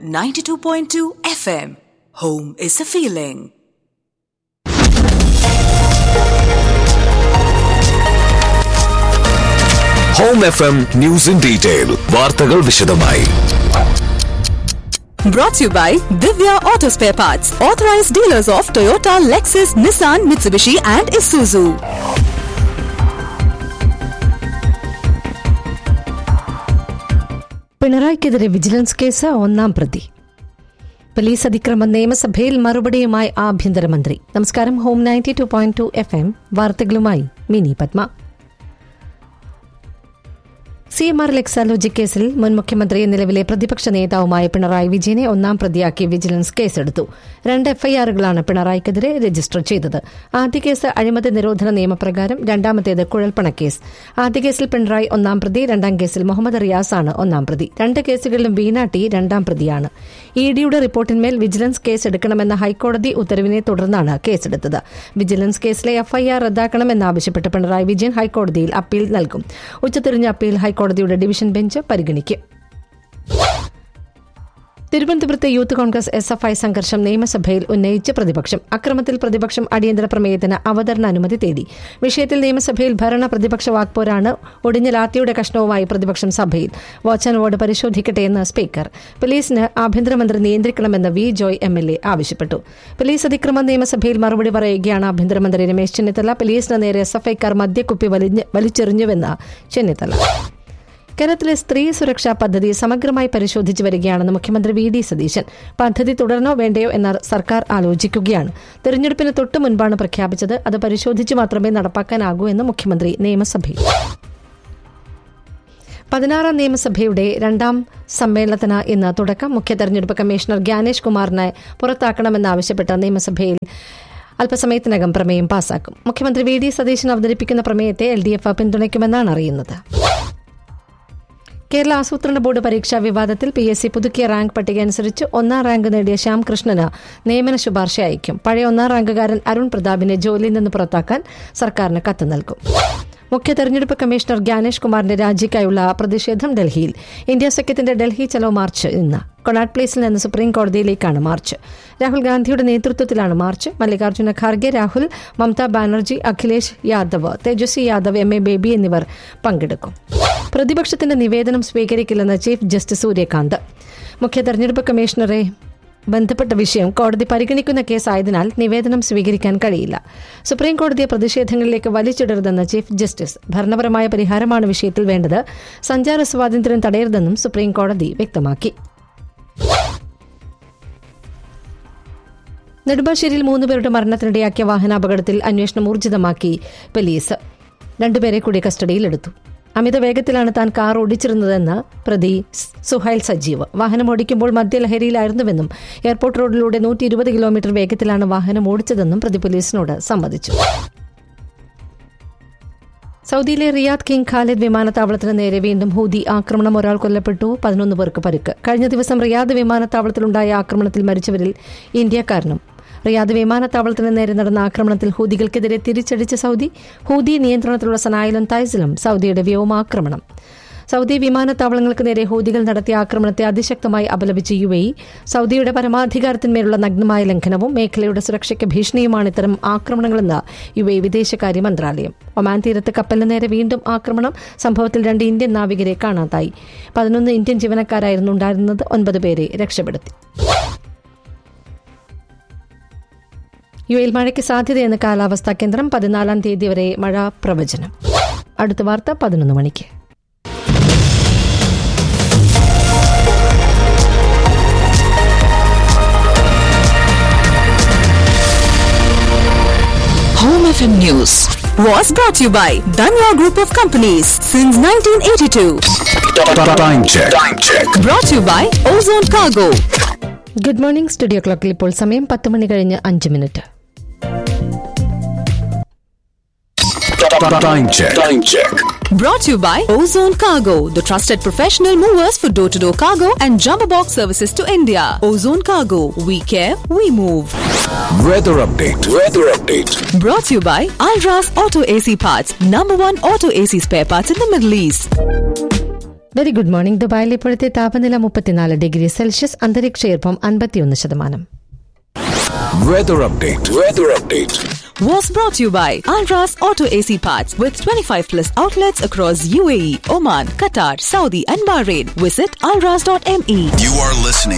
92.2 FM. Home is a feeling. Home F M news in detail വാർത്തകൾ വിശദമായി Brought to you by Divya Auto Spare Parts, authorized dealers of Toyota, Lexus, Nissan, Mitsubishi, and Isuzu. പിണറായിക്കെതിരെ vigilance case ഒന്നാം പ്രതി police അതിക്രമം നിയമസഭയിൽ മറുപടിയുമായി ആഭ്യന്തരമന്ത്രി നമസ്കാരം home ninety two point two F M വാർത്തകളുമായി Mini Padma C M R L Exalogic കേസിൽ മുൻ മുഖ്യമന്ത്രി നിലവിലെ പ്രതിപക്ഷ നേതാവുമായ പിണറായി വിജയനെ ഒന്നാം പ്രതിയാക്കി വിജിലൻസ് കേസെടുത്തു രണ്ട് എഫ്ഐആറുകളാണ് പിണറായിക്കെതിരെ രജിസ്റ്റർ ചെയ്തത് ആദ്യ കേസ് അഴിമതി നിരോധന നിയമപ്രകാരം രണ്ടാമത്തേത് കുഴൽപ്പണ കേസ് ആദ്യ കേസിൽ പിണറായി ഒന്നാം പ്രതി രണ്ടാം കേസിൽ മുഹമ്മദ് റിയാസാണ് ഒന്നാം പ്രതി രണ്ട് കേസുകളിലും വീണ ടി രണ്ടാം പ്രതിയാണ് ഇ ഡിയുടെ റിപ്പോർട്ടിന്മേൽ വിജിലൻസ് കേസ് എടുക്കണമെന്ന ഹൈക്കോടതി ഉത്തരവിനെ തുടർന്നാണ് കേസെടുത്തത് വിജിലൻസ് കേസിലെ എഫ്ഐആർ റദ്ദാക്കണമെന്നാവശ്യപ്പെട്ട് പിണറായി വിജയൻ ഹൈക്കോടതിയിൽ അപ്പീൽ നൽകും ഉച്ചതിരിഞ്ഞ അപ്പീൽ ഹൈക്കോടതിയുടെ ഡിവിഷൻ ബെഞ്ച് പരിഗണിക്കും തിരുവനന്തപുരത്ത് youth Congress S F I സംഘർഷം നിയമസഭയിൽ ഉന്നയിച്ച് പ്രതിപക്ഷം അക്രമത്തിൽ പ്രതിപക്ഷം അടിയന്തര പ്രമേയത്തിന് അവതരണ അനുമതി തേടി വിഷയത്തിൽ നിയമസഭയിൽ ഭരണ പ്രതിപക്ഷ വാക്പോരാണ് ഒടിഞ്ഞ ലാത്തിയുടെ കഷ്ണവുമായി പ്രതിപക്ഷം സഭയിൽ വാച്ച് ആൻഡ് വാർഡ് പരിശോധിക്കട്ടെ എന്ന് സ്പീക്കർ പോലീസിന് ആഭ്യന്തരമന്ത്രി നിയന്ത്രിക്കണമെന്ന് V Joy M L A ആവശ്യപ്പെട്ടു പോലീസ് അതിക്രമം നിയമസഭയിൽ മറുപടി പറയുകയാണ് ആഭ്യന്തരമന്ത്രി രമേശ് ചെന്നിത്തല പോലീസിന് നേരെ എസ് എഫ് ഐക്കാർ മദ്യക്കുപ്പി വലിഞ്ഞ് വലിച്ചെറിഞ്ഞുവെന്ന് ചെന്നിത്തല കേരളത്തിലെ സ്ത്രീ സുരക്ഷാ പദ്ധതി സമഗ്രമായി പരിശോധിച്ചു വരികയാണെന്ന് മുഖ്യമന്ത്രി വി ഡി സതീശൻ പദ്ധതി തുടരണോ വേണ്ടയോ എന്ന സർക്കാർ ആലോചിക്കുകയാണ് തെരഞ്ഞെടുപ്പിന് തൊട്ടു മുൻപാണ് പ്രഖ്യാപിച്ചത് അത് പരിശോധിച്ച് മാത്രമേ നടപ്പാക്കാനാകൂ എന്ന് മുഖ്യമന്ത്രി നിയമസഭയിൽ പതിനാറാം നിയമസഭയുടെ രണ്ടാം സമ്മേളനത്തിന് ഇന്ന് തുടക്കം മുഖ്യ തെരഞ്ഞെടുപ്പ് കമ്മീഷണർ ഗ്യാനേഷ് കുമാറിനെ പുറത്താക്കണമെന്നാവശ്യപ്പെട്ട് നിയമസഭയിൽ അല്പസമയത്തിനകം പ്രമേയം പാസാക്കും മുഖ്യമന്ത്രി വി ഡി സതീശൻ അവതരിപ്പിക്കുന്ന പ്രമേയത്തെ എൽ ഡി എഫ് പിന്തുണയ്ക്കുമെന്നാണ് അറിയുന്നത് കേരള ആസൂത്രണ ബോർഡ് പരീക്ഷാ വിവാദത്തിൽ പി എസ് സി പുതുക്കിയ റാങ്ക് പട്ടിക അനുസരിച്ച് ഒന്നാം റാങ്ക് നേടിയ ശ്യാം കൃഷ്ണന് നിയമന ശുപാർശ അയക്കും പഴയ ഒന്നാം റാങ്കുകാരൻ അരുൺ പ്രതാപിനെ ജോലിയിൽ നിന്ന് പുറത്താക്കാൻ സർക്കാരിന് കത്ത് നൽകും മുഖ്യ തെരഞ്ഞെടുപ്പ് കമ്മീഷണർ ഗ്യാനേഷ് കുമാറിന്റെ രാജിക്കായുള്ള പ്രതിഷേധം ഡൽഹിയിൽ ഇന്ത്യ സഖ്യത്തിന്റെ ഡൽഹി ചലോ മാർച്ച് ഇന്ന് കൊണാട്ട് പ്ലേസിൽ നിന്ന് സുപ്രീം കോടതിയിലേക്കാണ് മാർച്ച് രാഹുൽ ഗാന്ധിയുടെ നേതൃത്വത്തിലാണ് march Mallikarjuna Kharge Rahul Mamata Banerjee Akhilesh Yadav Tejashwi Yadav M A Baby എന്നിവർ പങ്കെടുക്കും പ്രതിപക്ഷത്തിന്റെ നിവേദനം സ്വീകരിക്കില്ലെന്ന് ചീഫ് ജസ്റ്റിസ് സൂര്യകാന്ത് മുഖ്യ തെരഞ്ഞെടുപ്പ് കമ്മീഷണറെ ബന്ധപ്പെട്ട വിഷയം കോടതി പരിഗണിക്കുന്ന കേസായതിനാൽ നിവേദനം സ്വീകരിക്കാൻ കഴിയില്ല സുപ്രീം കോടതിയെ പ്രതിഷേധങ്ങളിലേക്ക് വലിച്ചിടരുതെന്ന് ചീഫ് ജസ്റ്റിസ് ഭരണപരമായ പരിഹാരമാണ് വിഷയത്തിൽ വേണ്ടത് സഞ്ചാര സ്വാതന്ത്ര്യം തടയരുതെന്നും സുപ്രീം കോടതി വ്യക്തമാക്കി നെടുമ്പാശ്ശേരിയിൽ മൂന്നുപേരുടെ മരണത്തിനിടയാക്കിയ വാഹനാപകടത്തിൽ അന്വേഷണം ഊർജിതമാക്കി പോലീസ് രണ്ടുപേരെ കൂടി കസ്റ്റഡിയിലെടുത്തു അമിത വേഗത്തിലാണ് താൻ കാർ ഓടിച്ചിരുന്നതെന്ന് പ്രതി സുഹൈൽ സജീവ് വാഹനം ഓടിക്കുമ്പോൾ മദ്യലഹരിയിലായിരുന്നുവെന്നും എയർപോർട്ട് റോഡിലൂടെ നൂറ്റി ഇരുപത് കിലോമീറ്റർ വേഗത്തിലാണ് വാഹനം ഓടിച്ചതെന്നും പ്രതി പോലീസിനോട് സമ്മതിച്ചു സൗദിയിലെ റിയാദ് കിങ് ഖാലിദ് വിമാനത്താവളത്തിന് നേരെ വീണ്ടും ഹൂതി ആക്രമണം ഒരാൾ കൊല്ലപ്പെട്ടു പതിനൊന്ന് പേർക്ക് പരിക്ക് കഴിഞ്ഞ ദിവസം റിയാദ് വിമാനത്താവളത്തിലുണ്ടായ ആക്രമണത്തിൽ മരിച്ചവരിൽ ഇന്ത്യക്കാരനും റിയാദ് വിമാനത്താവളത്തിന് നേരെ നടന്ന ആക്രമണത്തിൽ ഹൂതികൾക്കെതിരെ തിരിച്ചടിച്ച സൗദി ഹൂതി നിയന്ത്രണത്തിലുള്ള സനായിലും തൈസിലും സൗദിയുടെ വ്യോമാക്രമണം സൗദി വിമാനത്താവളങ്ങൾക്ക് നേരെ ഹൂതികൾ നടത്തിയ ആക്രമണത്തെ അതിശക്തമായി അപലപിച്ച യു എ സൗദിയുടെ പരമാധികാരത്തിന്മേലുള്ള നഗ്നമായ ലംഘനവും മേഖലയുടെ സുരക്ഷയ്ക്ക് ഭീഷണിയുമാണ് ഇത്തരം ആക്രമണങ്ങളെന്ന് യു എ വിദേശകാര്യ മന്ത്രാലയം ഒമാൻ തീരത്ത് കപ്പലിന് നേരെ വീണ്ടും ആക്രമണം സംഭവത്തിൽ രണ്ട് ഇന്ത്യൻ നാവികരെ കാണാതായി പതിനൊന്ന് ഇന്ത്യൻ ജീവനക്കാരായിരുന്നു ഉണ്ടായിരുന്നത് ഒൻപത് പേരെ രക്ഷപ്പെടുത്തി യു എൽ മഴയ്ക്ക് സാധ്യതയെന്ന് കാലാവസ്ഥാ കേന്ദ്രം പതിനാലാം തീയതി വരെ മഴ പ്രവചനം അടുത്ത വാർത്ത പതിനൊന്ന് മണിക്ക് Home FM News was brought to you by Danya Group of Companies since 1982. Time check time check Brought to you by Ozone Cargo. Good morning studio ക്ലോക്കിൽ ഇപ്പോൾ സമയം പത്ത് മണി കഴിഞ്ഞ് അഞ്ച് മിനിറ്റ് time check time check Brought to you by Ozone Cargo, the trusted professional movers for door to door cargo and jumbo box services to India. Ozone Cargo, we care, we move. Weather update weather update Brought to you by Alras Auto AC Parts, number one auto AC spare parts in the Middle East. Very good morning ദുബായിൽ ഇപ്പോഴത്തെ താപനില മുപ്പത്തിനാല് degree Celsius അന്തരീക്ഷ ഈർപ്പം അൻപത്തിയൊന്ന് ശതമാനം Weather update. Weather update. Was brought to you by Alras Auto AC Parts with 25 plus outlets across UAE, Oman, Qatar, Saudi, and Bahrain. Visit alras.me. You are listening